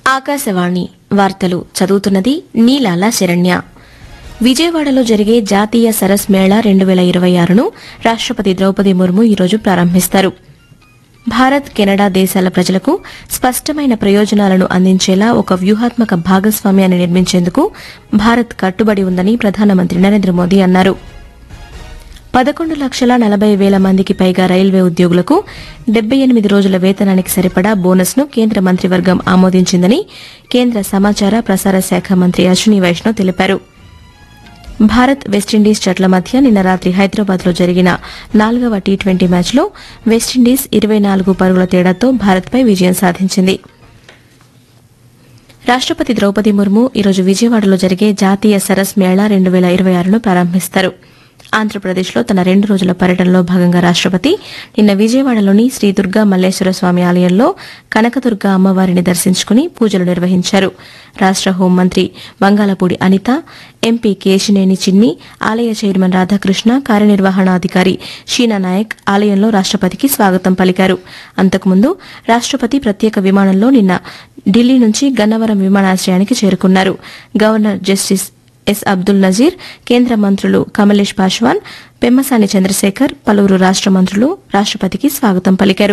ఆకాశవాణి వార్తలు చదువుతున్నది నీలాల శరణ్య విజయవాడలో జరిగే జాతీయ సరస్ మేళా రెండు వేల ఇరవై ఆరును రాష్టపతి ద్రౌపది ముర్ము ఈరోజు ప్రారంభిస్తారు భారత్ కెనడా దేశాల ప్రజలకు స్పష్టమైన ప్రయోజనాలను అందించేలా ఒక వ్యూహాత్మక భాగస్వామ్యాన్ని నిర్మించేందుకు భారత్ కట్టుబడి ఉందని ప్రధానమంత్రి నరేంద్ర మోదీ అన్నారు పదకొండు లక్షల నలభై వేల మందికి పైగా రైల్వే ఉద్యోగులకు డెబ్బై ఎనిమిది రోజుల వేతనానికి సరిపడా బోనస్ ను కేంద్ర మంత్రివర్గం ఆమోదించిందని కేంద్ర సమాచార ప్రసార శాఖ మంత్రి అశ్విని వైష్ణవ్ తెలిపారు భారత్ వెస్టిండీస్ జట్ల మధ్య నిన్న రాత్రి హైదరాబాద్ లో జరిగిన నాలుగవ టీ ట్వంటీ మ్యాచ్లో వెస్టిండీస్ ఇరవై నాలుగు పరుగుల తేడాతో భారత్పై విజయం సాధించింది రాష్టపతి ద్రౌపది ముర్ము ఈరోజు విజయవాడలో జరిగే జాతీయ సరస్ మేళా రెండు వేల ఇరవై ఆరును ప్రారంభిస్తారు ఆంధ్రప్రదేశ్లో తన రెండు రోజుల పర్యటనలో భాగంగా రాష్టపతి నిన్న విజయవాడలోని శ్రీ దుర్గా మల్లేశ్వర స్వామి ఆలయంలో కనకదుర్గ అమ్మవారిని దర్శించుకుని పూజలు నిర్వహించారు రాష్ట హోంమంత్రి బంగాలపూడి అనిత ఎంపీ కేశినేని చిన్ని ఆలయ చైర్మన్ రాధాకృష్ణ కార్యనిర్వహణాధికారి షీనా నాయక్ ఆలయంలో రాష్టపతికి స్వాగతం పలికారు అంతకుముందు రాష్టపతి ప్రత్యేక విమానంలో నిన్న ఢిల్లీ నుంచి గన్నవరం విమానాశ్రయానికి చేరుకున్నారు governor justice S Abdul Nazeer కేంద్ర మంత్రులు కమలేష్ పాశ్వాన్ పెమ్మసాని చంద్రశేఖర్ పలువురు రాష్ట మంత్రులు రాష్టపతికి స్వాగతం పలికారు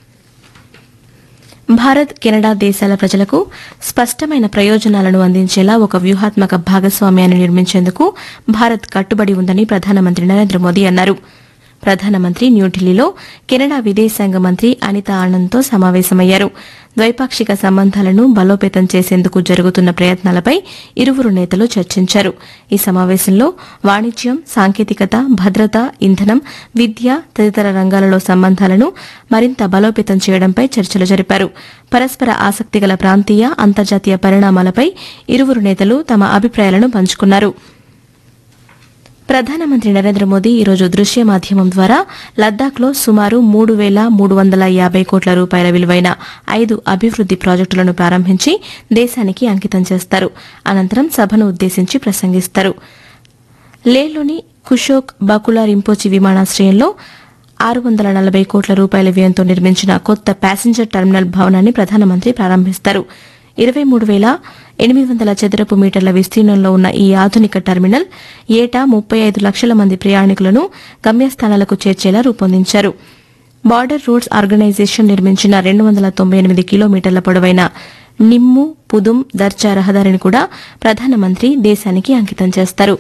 భారత్ కెనడా దేశాల ప్రజలకు స్పష్టమైన ప్రయోజనాలను అందించేలా ఒక వ్యూహాత్మక భాగస్వామ్యాన్ని నిర్మించేందుకు భారత్ కట్టుబడి ఉందని ప్రధానమంత్రి నరేంద్ర మోదీ అన్నారు ప్రధానమంత్రి న్యూఢిల్లీలో కెనడా విదేశాంగ మంత్రి అనితా ఆనంద్తో సమావేశమయ్యారు ద్వైపాక్షిక సంబంధాలను బలోపేతం చేసేందుకు జరుగుతున్న ప్రయత్నాలపై ఇరువురు నేతలు చర్చించారు ఈ సమావేశంలో వాణిజ్యం సాంకేతికత భద్రత ఇంధనం విద్య తదితర రంగాలలో సంబంధాలను మరింత బలోపేతం చేయడంపై చర్చలు జరిపారు పరస్పర ఆసక్తిగల ప్రాంతీయ అంతర్జాతీయ పరిణామాలపై ఇరువురు నేతలు తమ అభిప్రాయాలను పంచుకున్నారు ప్రధానమంత్రి నరేంద్ర మోదీ ఈరోజు దృశ్య మాధ్యమం ద్వారా లద్దాఖ్లో సుమారు మూడు వేల మూడు వందల యాబై కోట్ల రూపాయల విలువైన ఐదు అభివృద్ది ప్రాజెక్టులను ప్రారంభించి దేశానికి అంకితం చేస్తారు అనంతరం సభను ఉద్దేశించి ప్రసంగిస్తారు లేహ్లోని కుషోక్ బకులా రింపోచి విమానాశ్రయంలో ఆరు వందల నలభై కోట్ల రూపాయల వ్యయంతో నిర్మించిన కొత్త ప్యాసింజర్ టెర్మినల్ భవనాన్ని ప్రధానమంత్రి ప్రారంభిస్తారు ఇరవై మూడు వేల ఎనిమిది వందల చదరపు మీటర్ల విస్తీర్ణంలో ఉన్న ఈ ఆధునిక టెర్మినల్ ఏటా ముప్పై ఐదు లక్షల మంది ప్రయాణికులను గమ్యస్థానాలకు చేర్చేలా రూపొందించారు బార్డర్ రోడ్స్ ఆర్గనైజేషన్ నిర్మించిన రెండు వందల తొంభై ఎనిమిది కిలోమీటర్ల పొడవైన నిమ్ము పుదుం దర్చా రహదారిని కూడా ప్రధానమంత్రి దేశానికి అంకితం చేస్తారు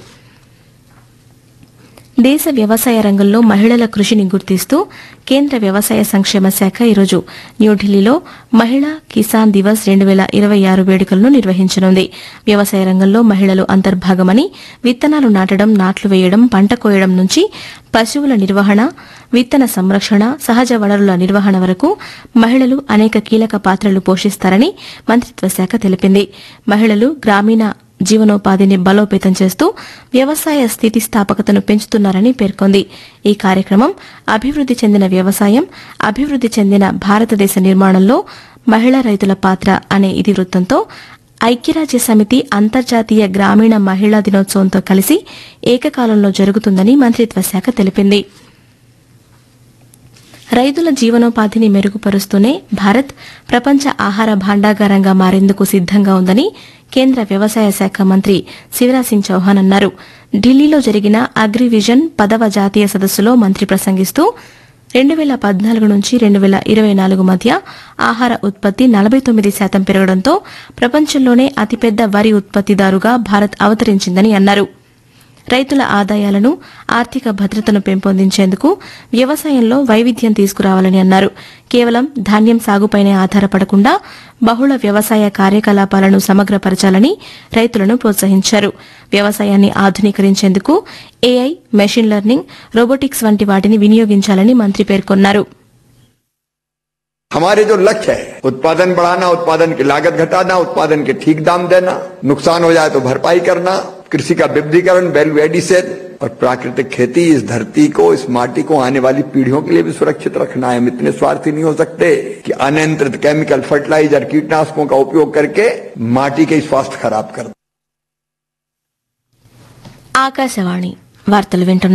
దేశ వ్యవసాయ రంగంలో మహిళల కృషిని గుర్తిస్తూ కేంద్ర వ్యవసాయ సంక్షేమ శాఖ ఈరోజు న్యూఢిల్లీలో మహిళా కిసాన్ దివస్ రెండు వేల ఇరవై ఆరు వేడుకలను నిర్వహించనుంది వ్యవసాయ రంగంలో మహిళలు అంతర్భాగమని విత్తనాలు నాటడం నాట్లు వేయడం పంట కోయడం నుంచి పశువుల నిర్వహణ విత్తన సంరక్షణ సహజ వనరుల నిర్వహణ వరకు మహిళలు అనేక కీలక పాత్రలు పోషిస్తారని మంత్రిత్వ శాఖ తెలిపింది మహిళలు గ్రామీణ జీవనోపాధిని బలోపేతం చేస్తూ వ్యవసాయ స్థితిస్థాపకతను పెంచుతున్నారని పేర్కొంది ఈ కార్యక్రమం అభివృద్ది చెందిన వ్యవసాయం అభివృద్ది చెందిన భారతదేశ నిర్మాణంలో మహిళా రైతుల పాత్ర అనే ఇతివృత్తంతో ఐక్యరాజ్య సమితి అంతర్జాతీయ గ్రామీణ మహిళా దినోత్సవంతో కలిసి ఏకకాలంలో జరుగుతుందని మంత్రిత్వ శాఖ తెలిపింది రైతుల జీవనోపాధిని మెరుగుపరుస్తూనే భారత్ ప్రపంచ ఆహార భాండాగారంగా మారేందుకు సిద్దంగా ఉందని కేంద్ర వ్యవసాయ శాఖ మంత్రి శివరాజ్ సింగ్ చౌహాన్ అన్నారు ఢిల్లీలో జరిగిన అగ్రివిజన్ పదవ జాతీయ సదస్సులో మంత్రి ప్రసంగిస్తూ రెండు వేల పద్నాలుగు నుంచి రెండు వేల ఇరవై నాలుగు మధ్య ఆహార ఉత్పత్తి నలభై తొమ్మిది శాతం పెరగడంతో ప్రపంచంలోనే అతిపెద్ద వరి ఉత్పత్తిదారుగా భారత్ అవతరించిందని అన్నారు రైతుల ఆదాయాలను ఆర్థిక భద్రతను పెంపొందించేందుకు వ్యవసాయంలో వైవిధ్యం తీసుకురావాలని అన్నారు కేవలం ధాన్యం సాగుపైనే ఆధారపడకుండా బహుళ వ్యవసాయ కార్యకలాపాలను సమగ్రపరచాలని రైతులను ప్రోత్సహించారు వ్యవసాయాన్ని ఆధునీకరించేందుకు ఏఐ మెషిన్ లెర్నింగ్ రోబోటిక్స్ వంటి వాటిని వినియోగించాలని మంత్రి పేర్కొన్నారు हमारे जो लक्ष्य है उत्पादन बढ़ाना उत्पादन की लागत घटाना उत्पादन के ठीक दाम देना नुकसान हो जाए तो भरपाई करना कृषि का विविधीकरण वैल्यू एडिशन और प्राकृतिक खेती इस धरती को इस माटी को आने वाली पीढ़ियों के लिए भी सुरक्षित रखना है हम इतने स्वार्थी नहीं हो सकते कि अनियंत्रित केमिकल फर्टिलाइजर कीटनाशकों का उपयोग करके माटी के स्वास्थ्य खराब कर दें। ఆకాశవాణి వార్తలు వింటున్నారు